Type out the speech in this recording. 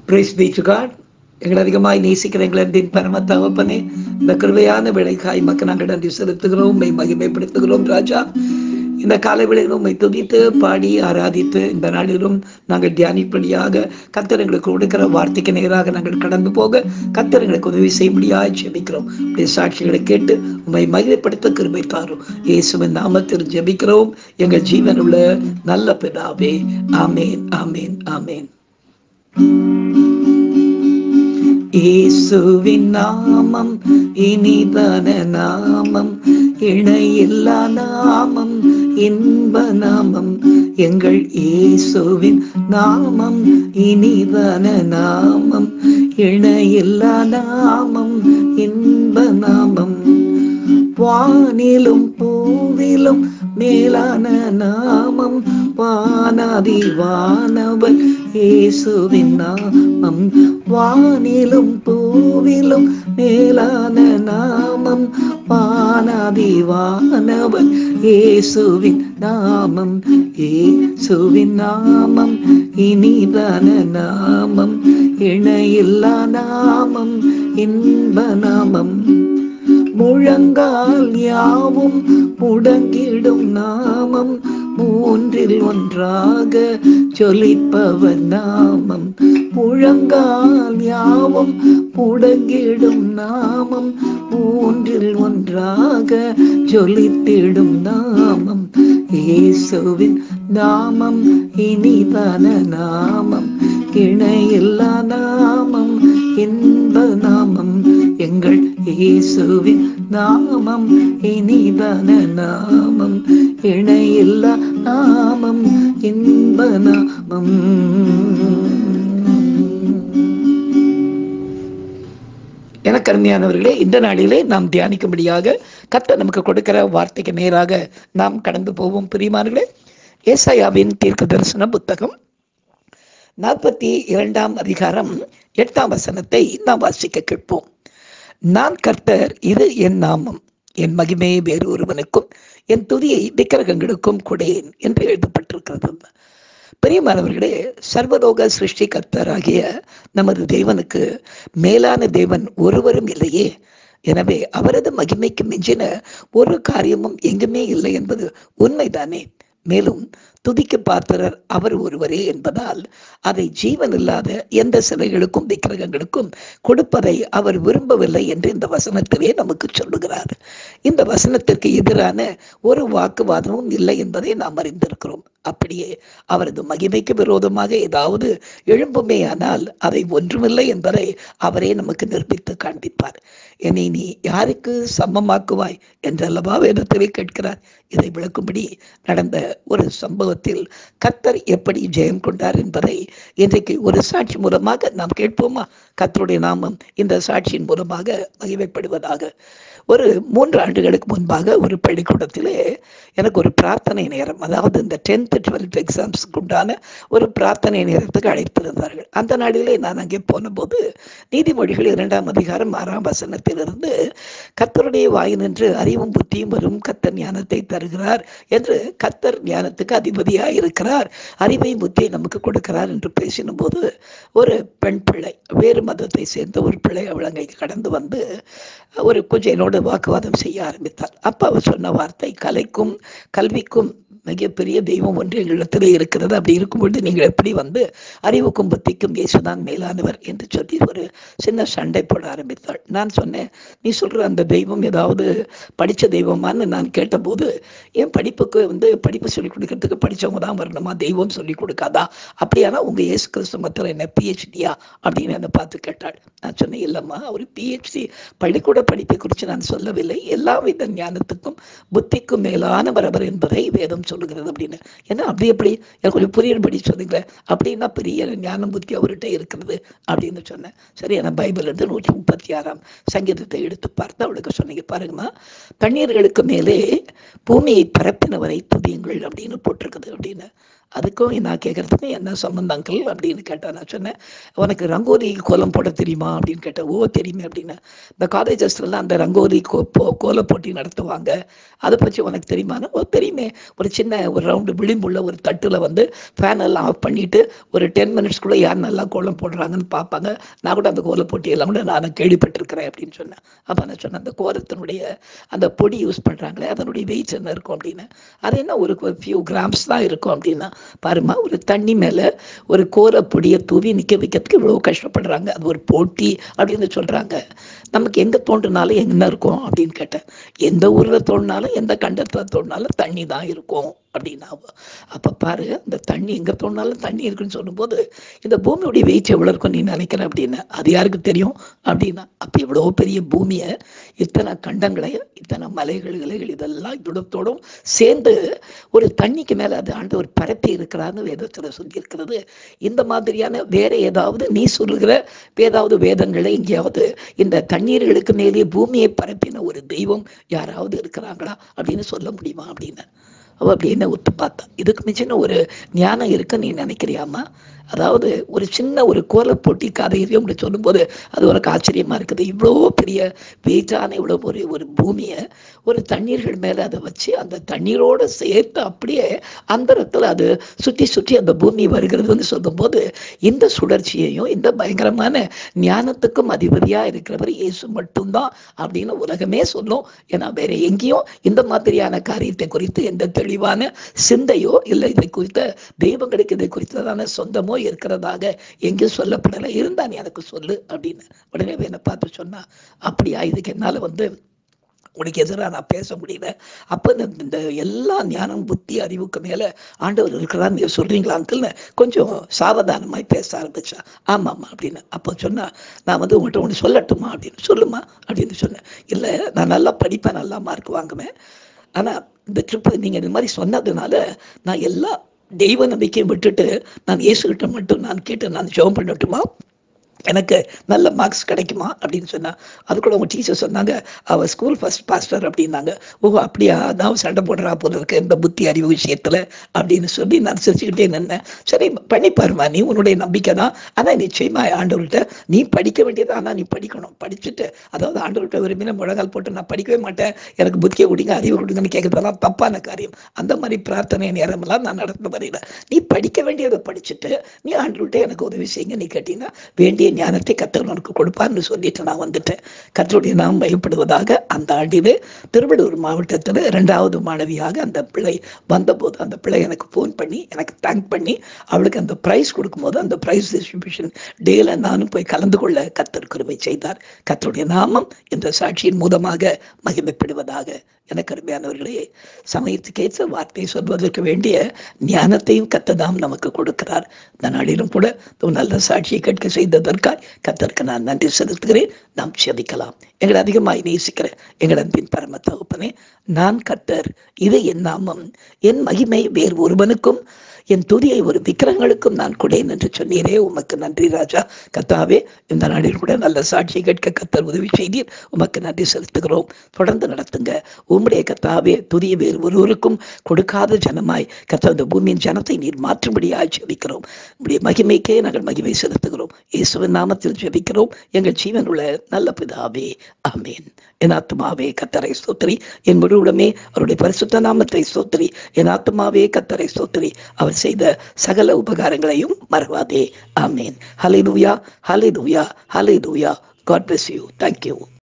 price B to God எங்களை அதிகமாய் நேசிக்கிற எங்களை அன்பின் பரம தகப்பனே இந்த கிருபையான விளைக்காய் மக்கள் நாங்கள் நன்றி செலுத்துகிறோம் உண்மை மகிமைப்படுத்துகிறோம் ராஜா இந்த காலை வேளையிலும் உண்மை துதித்து பாடி ஆராதித்து இந்த நாளிலும் நாங்கள் தியானிப்படியாக கத்தர் எங்களுக்கு கொடுக்கிற வார்த்தைக்கு நேராக நாங்கள் கடந்து போக கத்தர் எங்களுக்கு உதவி செய்யும்படியாக ஜெபிக்கிறோம் அப்படியே சாட்சிகளை கேட்டு உண்மை மகிமைப்படுத்த கிருபை தாரும் இயேசுவின் நாமத்தில் ஜெபிக்கிறோம் எங்கள் ஜீவன் உள்ள நல்ல பிதாவே ஆமேன் ஆமேன் ஆமேன் இயேசுவின் நாமம் இனிதான நாமம் இணையில்லா நாமம் இன்ப நாமம் எங்கள் இயேசுவின் நாமம் இனிதான நாமம் இணையில்லா நாமம் இன்ப நாமம் வானிலும் பூவிலும் மேலான நாமம் வானாதி வானவர் இயேசுவின் நாமம் வானிலும் பூவிலும் மேலான நாமம் வானாதி வானவர் இயேசுவின் நாமம் இயேசுவின் நாமம் இனிதான நாமம் இணையில்லா நாமம் இன்ப நாமம் முழங்கால் யாவும் முடங்கிடும் நாமம் மூன்றில் ஒன்றாக ஜொலிப்பவர் நாமம் முழங்கால் யாவும் முடங்கிடும் நாமம் மூன்றில் ஒன்றாக ஜொலித்திடும் நாமம் இயேசுவின் நாமம் இனிதான நாமம் இணையில்லா நாமம் இன்ப நாமம் எங்கள் இயேசுவின் நாமம் இனிதான நாமம் இணையில்லா நாமம் இன்ப நாமம் எனக்கு அருமையானவர்களே இந்த நாளிலே நாம் தியானிக்கும்படியாக கர்த்தர் நமக்கு கொடுக்கிற வார்த்தைக்கு நேராக நாம் கடந்து போவோம் பிரியமானர்களே ஏசாயாவின் தீர்க்க தரிசன புத்தகம் நாற்பத்தி இரண்டாம் அதிகாரம் எட்டாம் வசனத்தை நாம் வாசிக்க கேட்போம் நான் கர்த்தர் இது என் நாமம் என் மகிமையை வேறு ஒருவனுக்கும் என் துதியை விக்கிரகங்களுக்கும் கொடேன் என்று எழுதப்பட்டிருக்கிறது பெரியமானவர்களே சர்வலோக சிருஷ்டி கர்த்தராகிய நமது தேவனுக்கு மேலான தேவன் ஒருவரும் இல்லையே எனவே அவரது மகிமைக்கு மிஞ்சின ஒரு காரியமும் எங்குமே இல்லை என்பது உண்மைதானே மேலும் துதிக்க பார்த்திரர் அவர் ஒருவரே என்பதால் அதை ஜீவன் இல்லாத எந்த சிலைகளுக்கும் விக்கிரகங்களுக்கும் கொடுப்பதை அவர் விரும்பவில்லை என்று இந்த வசனத்திலே நமக்கு சொல்லுகிறார் இந்த வசனத்திற்கு எதிரான ஒரு வாக்குவாதமும் இல்லை என்பதை நாம் அறிந்திருக்கிறோம் அப்படியே அவரது மகிமைக்கு விரோதமாக ஏதாவது எழும்புமே ஆனால் அதை ஒன்றுமில்லை என்பதை அவரே நமக்கு நிரூபித்து காண்பிப்பார் என்னை நீ யாருக்கு சமமாக்குவாய் என்றல்லவா வேதத்திலே கேட்கிறார் இதை விளக்கும்படி நடந்த ஒரு சம்பவத்தில் கத்தர் எப்படி ஜெயம் கொண்டார் என்பதை இன்றைக்கு ஒரு சாட்சி மூலமாக நாம் கேட்போமா கத்தருடைய நாமம் இந்த சாட்சியின் மூலமாக மகிமைப்படுவதாக ஒரு மூன்று ஆண்டுகளுக்கு முன்பாக ஒரு பள்ளிக்கூடத்திலே எனக்கு ஒரு பிரார்த்தனை நேரம் அதாவது இந்த டென்த்து டுவெல்த் எக்ஸாம்ஸுக்கு உண்டான ஒரு பிரார்த்தனை நேரத்துக்கு அழைத்திருந்தார்கள் அந்த நாளிலே நான் அங்கே போனபோது நீதிமொழிகள் இரண்டாம் அதிகாரம் ஆறாம் வசனத்திலிருந்து கத்தருடைய வாய் நின்று அறிவும் புத்தியும் வரும் கத்தர் ஞானத்தை தருகிறார் என்று கத்தர் ஞானத்துக்கு அதிபதியாக இருக்கிறார் அறிவை புத்தியை நமக்கு கொடுக்கிறார் என்று பேசின போது ஒரு பெண் பிள்ளை வேறு மதத்தை சேர்ந்த ஒரு பிள்ளை அவள் அங்கே கடந்து வந்து ஒரு கொஞ்சம் என்னோட வாக்குவாதம் செய்ய ஆரம்பித்தார் அப்போ அவர் சொன்ன வார்த்தை கலைக்கும் கல்விக்கும் மிகப்பெரிய தெய்வம் ஒன்று எங்களிடத்தில் இருக்கிறது அப்படி இருக்கும்பொழுது நீங்கள் எப்படி வந்து அறிவுக்கும் புத்திக்கும் இயேசுதான் மேலானவர் என்று சொல்லி ஒரு சின்ன சண்டை போட ஆரம்பித்தாள் நான் சொன்னேன் நீ சொல்கிற அந்த தெய்வம் ஏதாவது படித்த தெய்வமான்னு நான் கேட்டபோது என் படிப்புக்கு வந்து படிப்பு சொல்லிக் கொடுக்கறதுக்கு படித்தவங்க தான் வரணுமா தெய்வம் சொல்லிக் கொடுக்காதா அப்படியானா உங்கள் இயேசு கிறிஸ்து மத்தியில் என்ன பிஹெச்டியா அப்படின்னு என்னை பார்த்து கேட்டாள் நான் சொன்னேன் இல்லைம்மா ஒரு பிஹெச்டி பள்ளிக்கூட படிப்பை குறித்து நான் சொல்லவில்லை எல்லா வித ஞானத்துக்கும் புத்திக்கும் மேலானவர் அவர் என்பதை வேதம் சொல்லுகிறது அப்படின்னு ஏன்னா அப்படி எப்படி எனக்கு கொஞ்சம் புரியும்படி சொல்லுங்களேன் அப்படின்னா பெரிய ஞானம் புத்தி அவர்கிட்ட இருக்கிறது அப்படின்னு சொன்னேன் சரி நான் பைபிள் எடுத்து நூற்றி முப்பத்தி ஆறாம் சங்கீதத்தை எடுத்து பார்த்து அவளுக்கு சொன்னீங்க பாருங்கம்மா தண்ணீர்களுக்கு மேலே பூமியை பரப்பினவரை துதியுங்கள் அப்படின்னு போட்டிருக்குது அப்படின்னு அதுக்கும் நான் கேட்கறதுக்கு என்ன சம்மந்தம் அங்கிள் அப்படின்னு கேட்டேன் நான் சொன்னேன் உனக்கு ரங்கோலி கோலம் போட தெரியுமா அப்படின்னு கேட்டேன் ஓ தெரியுமே அப்படின்னு இந்த காலேஜஸ்லாம் அந்த ரங்கோலி கோ போ- கோல போட்டி நடத்துவாங்க அதை பற்றி உனக்கு தெரியுமானா ஓ தெரியுமே ஒரு சின்ன ஒரு ரவுண்டு விளிம்புள்ள ஒரு தட்டில் வந்து ஃபேன் எல்லாம் ஆஃப் பண்ணிட்டு ஒரு டென் மினிட்ஸ்க்குள்ளே யார் நல்லா கோலம் போடுறாங்கன்னு பார்ப்பாங்க நான் கூட அந்த கோல போட்டியெல்லாம் கூட நான் கேள்விப்பட்டிருக்கிறேன் அப்படின்னு சொன்னேன் அப்போ நான் சொன்னேன் அந்த கோலத்தினுடைய அந்த பொடி யூஸ் பண்ணுறாங்களே அதனுடைய வெயிட் என்ன இருக்கும் அப்படின்னு அது என்ன ஒரு ஃபியூ கிராம்ஸ் தான் இருக்கும் அப்படின்னா பாருமா ஒரு தண்ணி மேலே ஒரு கோர பொடியை தூவி நிற்க வைக்கிறதுக்கு இவ்வளோ கஷ்டப்படுறாங்க அது ஒரு போட்டி அப்படின்னு சொல்கிறாங்க நமக்கு எங்கே தோன்றுனாலும் என்ன இருக்கும் அப்படின்னு கேட்டேன் எந்த ஊரில் தோண்டினாலும் எந்த கண்டத்தில் தோண்டினாலும் தண்ணி தான் இருக்கும் அப்படின்னா அப்போ பாரு இந்த தண்ணி எங்கே தோண்டினாலும் தண்ணி இருக்குன்னு சொல்லும்போது இந்த பூமியுடைய வெயிட் எவ்வளோ இருக்கும் நீ நினைக்கிற அப்படின்னு அது யாருக்கு தெரியும் அப்படின்னா அப்போ இவ்வளோ பெரிய பூமியை இத்தனை கண்டங்களை இத்தனை மலைகள் இலைகள் இதெல்லாம் இவ்வளோத்தோடும் சேர்ந்து ஒரு தண்ணிக்கு மேலே அது ஆண்டு ஒரு பரப்பி இருக்கிறான்னு வேதத்தில் சொல்லியிருக்கிறது இந்த மாதிரியான வேற ஏதாவது நீ சொல்லுகிற ஏதாவது வேதங்களை எங்கேயாவது இந்த தண்ணீர்களுக்கு மேலே பூமியை பரப்பின ஒரு தெய்வம் யாராவது இருக்கிறாங்களா அப்படின்னு சொல்ல முடியுமா அப்படின்னு அவ அப்படி என்ன ஒத்து பார்த்தா இதுக்கு மிஞ்சின ஒரு ஞானம் இருக்கு நீ நினைக்கிறியாமா அதாவது ஒரு சின்ன ஒரு கோல போட்டி கதையிலே அப்படி சொல்லும்போது அது உனக்கு ஆச்சரியமா இருக்குது இவ்வளோ பெரிய வெயிட்டான இவ்வளோ ஒரு ஒரு பூமியை ஒரு தண்ணீர்கள் மேலே அதை வச்சு அந்த தண்ணீரோடு சேர்த்து அப்படியே அந்தரத்தில் அது சுற்றி சுற்றி அந்த பூமி வருகிறதுன்னு சொல்லும்போது இந்த சுழற்சியையும் இந்த பயங்கரமான ஞானத்துக்கும் அதிபதியாக இருக்கிறவர் இயேசு மட்டும்தான் அப்படின்னு உலகமே சொல்லும் ஏன்னா வேற எங்கேயும் இந்த மாதிரியான காரியத்தை குறித்து எந்த தெளிவான சிந்தையோ இல்லை இதை குறித்த தெய்வங்களுக்கு இதை குறித்ததான சொந்தமோ இருக்கிறதாக எங்கேயும் சொல்லப்படலை இருந்தா நீ எனக்கு சொல்லு அப்படின்னு உடனே என்னை பார்த்து சொன்னா அப்படியா இதுக்கு என்னால் வந்து உனக்கு எதிராக நான் பேச முடியல அப்போ இந்த இந்த எல்லா ஞானம் புத்தி அறிவுக்கு மேலே ஆண்டவர் இருக்கிறான்னு நீங்க சொல்கிறீங்களா அங்கிள்னு கொஞ்சம் சாவதானமாய் பேச ஆரம்பிச்சா ஆமாம்மா அப்படின்னு அப்போ சொன்னா நான் வந்து உங்கள்கிட்ட ஒன்று சொல்லட்டுமா அப்படின்னு சொல்லுமா அப்படின்னு சொன்னேன் இல்லை நான் நல்லா படிப்பேன் நல்லா மார்க் வாங்குவேன் ஆனால் இந்த ட்ரிப்பு நீங்கள் இந்த மாதிரி சொன்னதுனால நான் எல்லா தெய்வ நம்பிக்கையும் விட்டுட்டு நான் இயேசுகிட்ட மட்டும் நான் கேட்டு நான் ஜெபம் பண்ணட்டுமா எனக்கு நல்ல மார்க்ஸ் கிடைக்குமா அப்படின்னு சொன்னா அது கூட உங்க டீச்சர் சொன்னாங்க அவ ஸ்கூல் ஃபர்ஸ்ட் பாஸ்டர் அப்படின்னாங்க ஓ அப்படியா நான் சண்டை போடுறா போல இருக்கு இந்த புத்தி அறிவு விஷயத்துல அப்படின்னு சொல்லி நான் சிரிச்சுக்கிட்டே நின்னேன் சரி பண்ணி பாருமா நீ உன்னுடைய நம்பிக்கை தான் ஆனா நிச்சயமா ஆண்டவர்கிட்ட நீ படிக்க வேண்டியது ஆனா நீ படிக்கணும் படிச்சுட்டு அதாவது ஆண்டவர்கிட்ட விரும்பின முழங்கால் போட்டு நான் படிக்கவே மாட்டேன் எனக்கு புத்தியை கொடுங்க அறிவு கொடுங்கன்னு கேட்கறதெல்லாம் தப்பான காரியம் அந்த மாதிரி பிரார்த்தனை நேரமெல்லாம் நான் நடத்த வரையில நீ படிக்க வேண்டியதை படிச்சுட்டு நீ ஆண்டவர்கிட்ட எனக்கு உதவி செய்யுங்க நீ கேட்டீங்கன்னா வேண்டிய ஞானத்தை கத்தர் உனக்கு கொடுப்பார்னு சொல்லிட்டு நான் வந்துட்டேன் கத்தருடைய நாம் பயப்படுவதாக அந்த ஆண்டிலே திருவள்ளூர் மாவட்டத்தில் இரண்டாவது மாணவியாக அந்த பிள்ளை வந்தபோது அந்த பிள்ளை எனக்கு ஃபோன் பண்ணி எனக்கு தேங்க் பண்ணி அவளுக்கு அந்த ப்ரைஸ் கொடுக்கும்போது அந்த ப்ரைஸ் டிஸ்ட்ரிபியூஷன் டேல நானும் போய் கலந்து கொள்ள கத்தர் கிருபை செய்தார் கத்தருடைய நாமம் இந்த சாட்சியின் மூலமாக மகிமைப்படுவதாக எனக்கு அருமையானவர்களே சமயத்துக்கேற்ற வார்த்தை சொல்வதற்கு வேண்டிய ஞானத்தையும் கத்ததாம் நமக்கு கொடுக்கிறார் இந்த நாளிலும் கூட ஒரு நல்ல சாட்சியை கேட்க செய்ததற்காய் கத்தருக்கு நான் நன்றி செலுத்துகிறேன் நாம் செபிக்கலாம் எங்களை அதிகமாய் நேசிக்கிற எங்கள் அன்பின் பரம தகுப்பனே நான் கத்தர் இது என் நாமம் என் மகிமை வேறு ஒருவனுக்கும் என் துதியை ஒரு விக்கிரங்களுக்கும் நான் கொடேன் என்று சொன்னீரே உமக்கு நன்றி ராஜா கத்தாவே இந்த நாளில் கூட நல்ல சாட்சியை கேட்க கத்தர் உதவி செய்தீர் உமக்கு நன்றி செலுத்துகிறோம் தொடர்ந்து நடத்துங்க உம்முடைய கத்தாவே துதிய வேறு ஒருவருக்கும் கொடுக்காத ஜனமாய் கத்த இந்த பூமியின் ஜனத்தை நீர் மாற்றும்படியாய் ஜெபிக்கிறோம் உம்முடைய மகிமைக்கே நாங்கள் மகிமை செலுத்துகிறோம் இயேசுவின் நாமத்தில் ஜெபிக்கிறோம் எங்கள் ஜீவன் உள்ள நல்ல பிதாவே ஆமேன் என் ஆத்மாவே கத்தரை ஸ்தோத்திரி என் முழுவுடமே அவருடைய பரிசுத்த நாமத்தை ஸ்தோத்திரி என் ஆத்மாவே கத்தரை ஸ்தோத்திரி அவர் செய்த சகல உபகாரங்களையும் மறவாதே ஆமேன் ஹலிலூயா ஹலிலூயா ஹலிலூயா காட் பிளஸ் யூ தேங்க்யூ